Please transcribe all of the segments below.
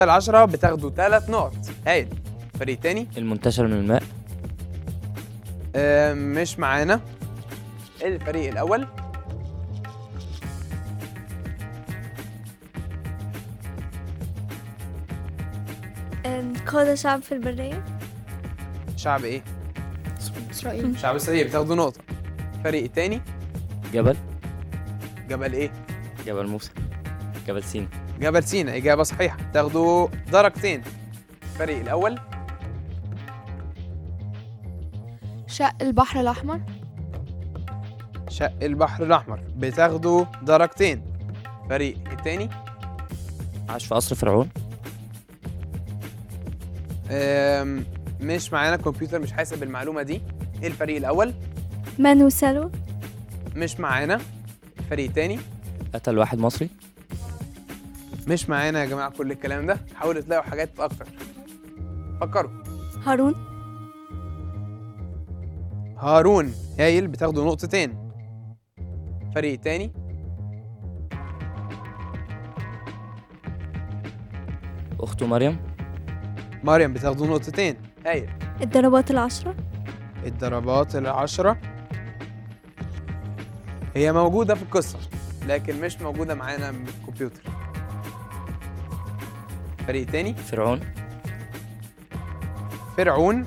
العشرة بتاخدوا ثلاث نقط هايل فريق تاني المنتشر من الماء آه، مش معانا الفريق الأول أم، قادة شعب في البرية شعب إيه؟ إسرائيل شعب إسرائيل بتاخدوا نقطة الفريق التاني جبل جبل إيه؟ جبل موسى جبل سينا جبل سينا إجابة صحيحة تاخدوا درجتين الفريق الأول شق البحر الأحمر شق البحر الأحمر بتاخدوا درجتين الفريق التاني عاش في قصر فرعون آم، مش معانا كمبيوتر مش حاسب المعلومة دي الفريق الأول من وسلوى مش معانا الفريق التاني قتل واحد مصري مش معانا يا جماعة كل الكلام ده حاولوا تلاقوا حاجات أكتر فكروا هارون هارون هايل بتاخدوا نقطتين فريق تاني اخته مريم مريم بتاخدوا نقطتين هايل الضربات العشرة الضربات العشرة هي موجودة في القصة لكن مش موجودة معانا من الكمبيوتر فريق تاني فرعون فرعون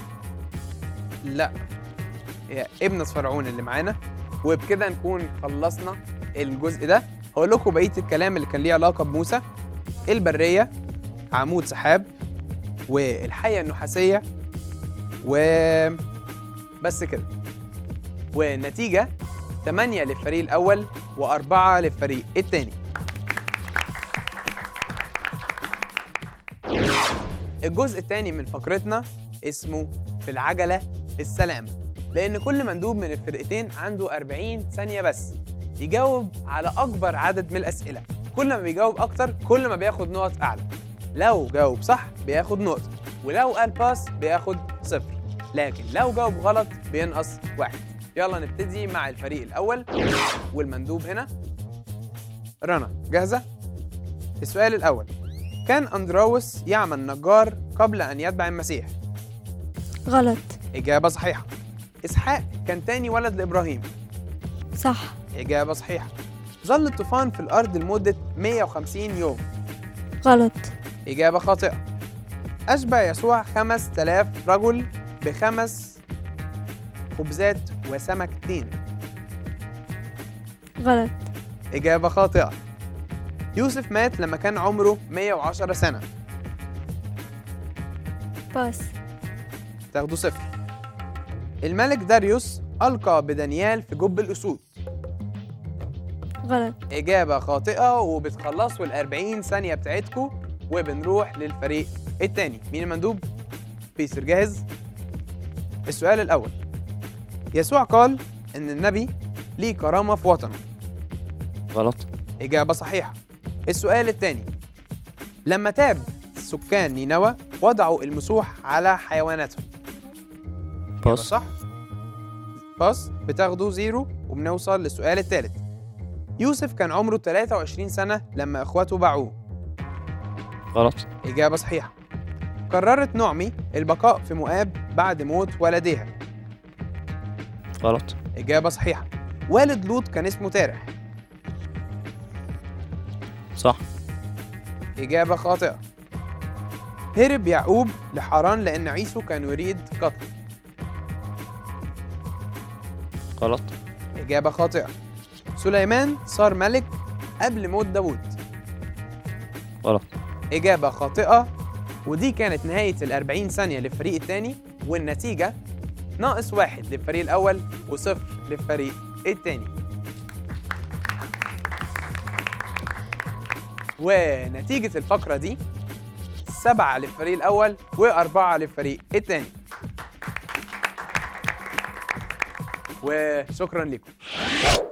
لا هي ابنة فرعون اللي معانا وبكده نكون خلصنا الجزء ده هقول لكم بقية الكلام اللي كان ليه علاقة بموسى البرية عمود سحاب والحية النحاسية و بس كده والنتيجة 8 للفريق الأول وأربعة للفريق التاني الجزء الثاني من فقرتنا اسمه في العجلة السلام لأن كل مندوب من الفرقتين عنده 40 ثانية بس يجاوب على أكبر عدد من الأسئلة كل ما بيجاوب أكتر كل ما بياخد نقط أعلى لو جاوب صح بياخد نقطة ولو قال باس بياخد صفر لكن لو جاوب غلط بينقص واحد يلا نبتدي مع الفريق الأول والمندوب هنا رنا جاهزة؟ السؤال الأول كان أندراوس يعمل نجار قبل أن يتبع المسيح غلط إجابة صحيحة إسحاق كان تاني ولد لإبراهيم صح إجابة صحيحة ظل الطوفان في الأرض لمدة 150 يوم غلط إجابة خاطئة أشبع يسوع 5000 رجل بخمس خبزات وسمكتين غلط إجابة خاطئة يوسف مات لما كان عمره 110 سنة باس تاخدوا صفر الملك داريوس ألقى بدانيال في جب الأسود غلط إجابة خاطئة وبتخلصوا ال 40 ثانية بتاعتكم وبنروح للفريق التاني مين المندوب؟ بيسر جاهز؟ السؤال الأول يسوع قال إن النبي ليه كرامة في وطنه غلط إجابة صحيحة السؤال الثاني لما تاب سكان نينوى وضعوا المسوح على حيواناتهم إجابة باص صح باص بتاخدوا زيرو وبنوصل للسؤال الثالث يوسف كان عمره 23 سنة لما إخواته باعوه غلط إجابة صحيحة قررت نعمي البقاء في مؤاب بعد موت ولديها غلط إجابة صحيحة والد لوط كان اسمه تارح صح إجابة خاطئة هرب يعقوب لحران لأن عيسو كان يريد قتله غلط إجابة خاطئة سليمان صار ملك قبل موت داوود غلط إجابة خاطئة ودي كانت نهاية الأربعين ثانية للفريق الثاني والنتيجة ناقص واحد للفريق الأول وصفر للفريق الثاني ونتيجة الفقرة دي سبعة للفريق الأول وأربعة للفريق الثاني وشكرا لكم